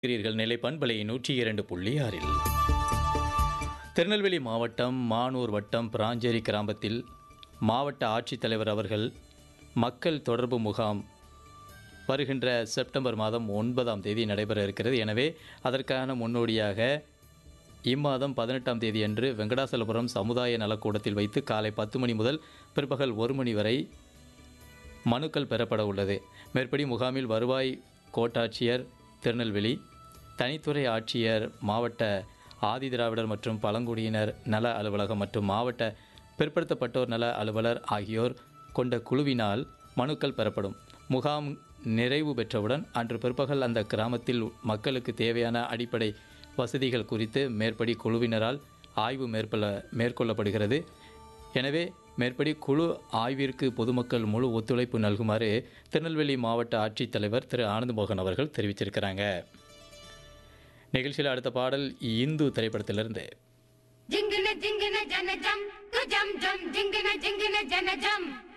இருக்கிறீர்கள் நிலை பண்பலை நூற்றி இரண்டு புள்ளி ஆறில் திருநெல்வேலி மாவட்டம் மானூர் வட்டம் பிராஞ்சேரி கிராமத்தில் மாவட்ட ஆட்சித்தலைவர் அவர்கள் மக்கள் தொடர்பு முகாம் வருகின்ற செப்டம்பர் மாதம் ஒன்பதாம் தேதி நடைபெற இருக்கிறது எனவே அதற்கான முன்னோடியாக இம்மாதம் பதினெட்டாம் தேதி அன்று வெங்கடாசலபுரம் சமுதாய நலக்கூடத்தில் வைத்து காலை பத்து மணி முதல் பிற்பகல் ஒரு மணி வரை மனுக்கள் பெறப்பட உள்ளது மேற்படி முகாமில் வருவாய் கோட்டாட்சியர் திருநெல்வேலி தனித்துறை ஆட்சியர் மாவட்ட ஆதிதிராவிடர் மற்றும் பழங்குடியினர் நல அலுவலகம் மற்றும் மாவட்ட பிற்படுத்தப்பட்டோர் நல அலுவலர் ஆகியோர் கொண்ட குழுவினால் மனுக்கள் பெறப்படும் முகாம் நிறைவு பெற்றவுடன் அன்று பிற்பகல் அந்த கிராமத்தில் மக்களுக்கு தேவையான அடிப்படை வசதிகள் குறித்து மேற்படி குழுவினரால் ஆய்வு மேற்கொள்ள மேற்கொள்ளப்படுகிறது எனவே மேற்படி குழு ஆய்விற்கு பொதுமக்கள் முழு ஒத்துழைப்பு நல்குமாறு திருநெல்வேலி மாவட்ட ஆட்சித்தலைவர் திரு ஆனந்த் மோகன் அவர்கள் தெரிவிச்சிருக்கிறாங்க நிகழ்ச்சியில் அடுத்த பாடல் இந்து திரைப்படத்திலிருந்து జింగిన జింగిన జన జం కు జం జం జింగిన జింగిన జన జం